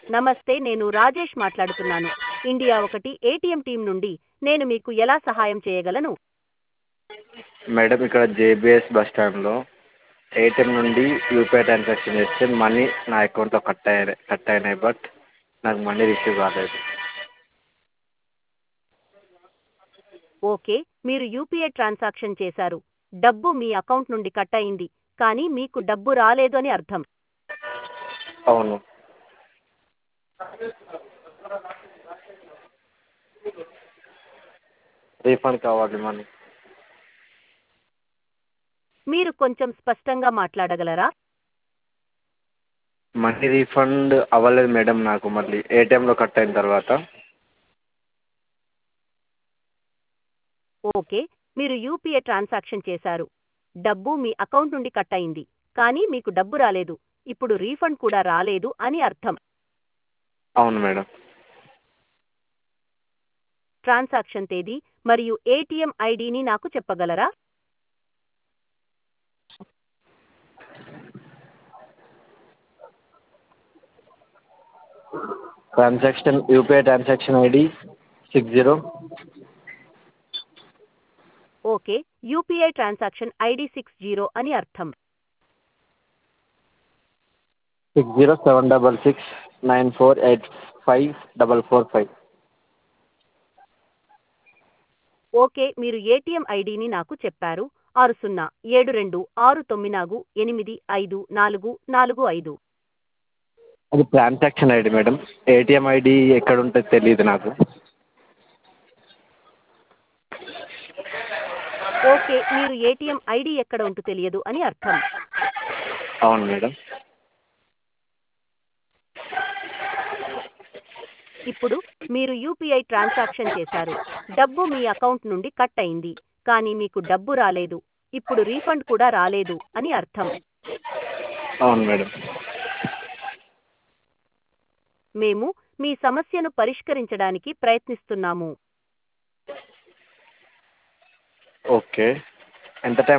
నమస్తే నేను రాజేష్ మాట్లాడుతున్నాను ఇండియా ఒకటి ఏటీఎం టీం నుండి నేను మీకు ఎలా సహాయం చేయగలను మేడం ఇక్కడ జేబీఎస్ బస్ స్టాండ్లో ఏటీఎం నుండి యూపీఐ ట్రాన్సాక్షన్ చేస్తే మనీ నా అకౌంట్లో కట్ అయ్యాయి కట్ అయినాయి బట్ నాకు మనీ రిసీవ్ కాలేదు ఓకే మీరు యూపీఐ ట్రాన్సాక్షన్ చేశారు డబ్బు మీ అకౌంట్ నుండి కట్ అయింది కానీ మీకు డబ్బు రాలేదు అని అర్థం అవును రీఫండ్ కావాలి మనీ మీరు కొంచెం స్పష్టంగా మాట్లాడగలరా మనీ రీఫండ్ అవ్వలేదు మేడం నాకు మళ్ళీ ఏటీఎంలో కట్ అయిన తర్వాత ఓకే మీరు యూపీఐ ట్రాన్సాక్షన్ చేశారు డబ్బు మీ అకౌంట్ నుండి కట్ అయింది కానీ మీకు డబ్బు రాలేదు ఇప్పుడు రీఫండ్ కూడా రాలేదు అని అర్థం అవును మేడం ట్రాన్సాక్షన్ తేదీ మరియు ఏటీఎం ఐడిని నాకు చెప్పగలరా transaction UPI transaction ID six zero okay UPI transaction ID six zero అని అర్థం six zero seven double six nine four eight five double four five okay మీరు ఏటీఎం ఐడిని నాకు చెప్పారు ఆరు సున్నా ఏడు రెండు ఆరు తొమ్మిది నాలుగు ఎనిమిది ఐదు నాలుగు నాలుగు ఐదు అది transaction ID madam ATM ID ఎక్కడ ఉంటుందో తెలియదు నాకు ఓకే మీరు ఏటీఎం ఐడి ఎక్కడ ఉంటూ తెలియదు అని అర్థం అవును మేడం ఇప్పుడు మీరు యూపీఐ ట్రాన్సాక్షన్ చేశారు డబ్బు మీ అకౌంట్ నుండి కట్ అయింది కానీ మీకు డబ్బు రాలేదు ఇప్పుడు రీఫండ్ కూడా రాలేదు అని అర్థం అవును మేడం మేము మీ సమస్యను పరిష్కరించడానికి ప్రయత్నిస్తున్నాము ఓకే ఎంత టైం